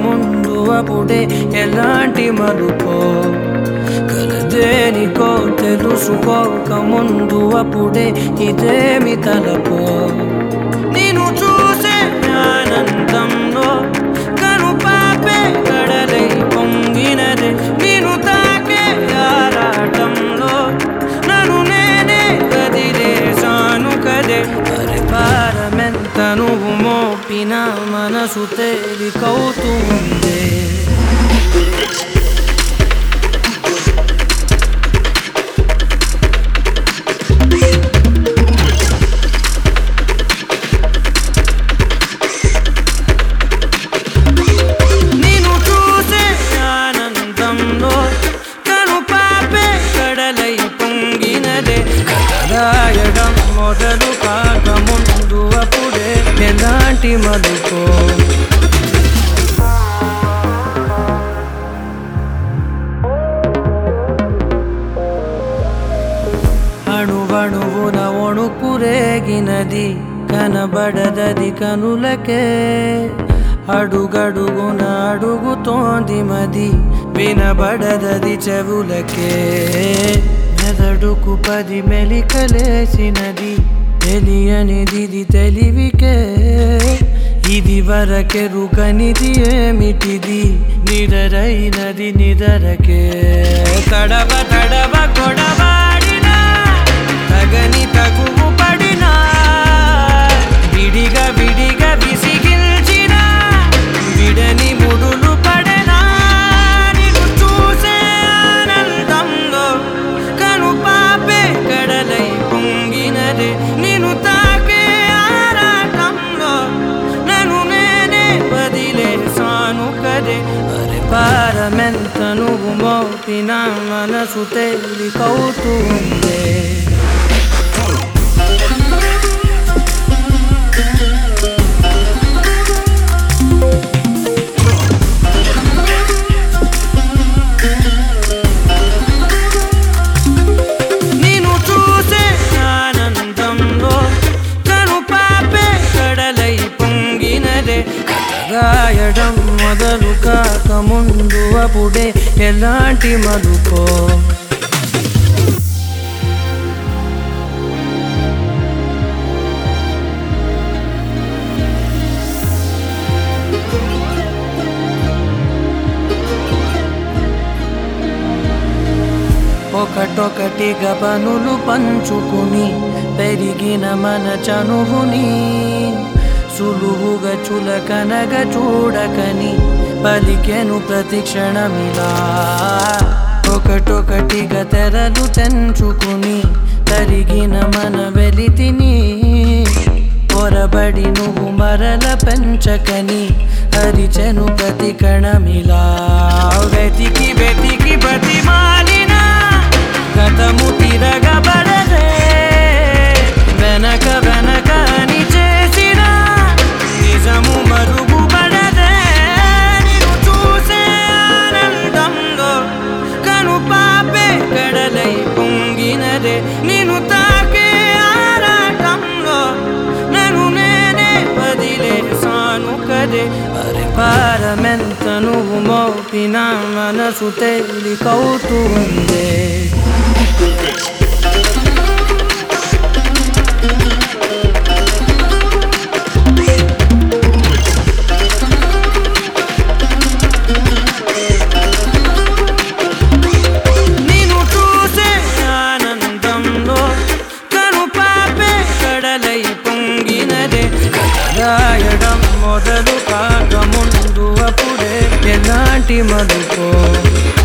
ముందు అప్పుడే ఎలాంటి మలుపో కలదేనికో తెలుసుకోక ముందు అప్పుడే ఇదేమి తలపో నేను చూసే ఆనందంలో కను పాపే కడలై పొంగినదే నేను తాకే ఆరాటంలో నన్ను నేనే కదిలేసాను కదే అరే భారమెంత నువ్వు మోపిన మనసు తేలికవుతుందే నిన్ను చూసే ఆనందంలో కను పాపే కడలై పొంగినదే రాయడం మొదలు కాక ముందు అప్పుడే ఎలాంటి మలుపో అణువణువున ఒణుకురేగినది కనబడదది కనులకే అడుగడుగున అడుగుతోంది మది వినబడదది చెవులకే మెదడుకు పది మెలికలేసినది తెలియనిది తెలివికే ఇది వరకెరుకనిది ఏమిటిది నిరరైనది నిదరకే తడవ తడవ గొడవాడినా తగని తగువు పడినా విడిగా విడిగా విసిగిల్చిన విడని ముడులు పడనా నిన్ను చూసే ఆనందంలో కను పాపే కడలై పొంగినదే నిన్ను తాకే ఆరాటంలో నన్ను నేనే వదిలేసాను కదే అరే భారమెంత నువ్వు మోపిన మనసు తేలికవుతుందే నిన్ను చూసే ఆనందంలో కను పాపే కడలై పొంగినదే రాయడం మొదలు కాక ముందు అప్పుడే ఎలాంటి మలుపో ఒకటొకటిగా పనులు పంచుకుని పెరిగిన మన చనువుని సులువుగా చులకనగా చూడకని పలికెను ప్రతి క్షణమిలా ఒకటొకటిగా తెరలు తెంచుకుని తరిగిన మన వెలితిని పొరబడి నువ్వు మరల పెంచకని అరిచెను ప్రతి కణమిలా వెతికి వెతికి బతిమాలిన గతము తిరగబడదే వెనక వెనక అని చేసిన నిజము మరుగుపడదే నిన్ను చూసే ఆనందంలో కను పాపే కడలై పొంగినదే నిన్ను తాకే ఆరాటంలో నన్ను నేనే వదిలేసాను కదే అరే భారమెంత నువ్వు మోపిన మనసు తేలికవుతుందే నిన్ను చూసే ఆనందంలో కను పాపే కడలై పొంగినదే రాయడం మొదలు కాక ముందు అప్పుడే ఎలాంటి మలుపో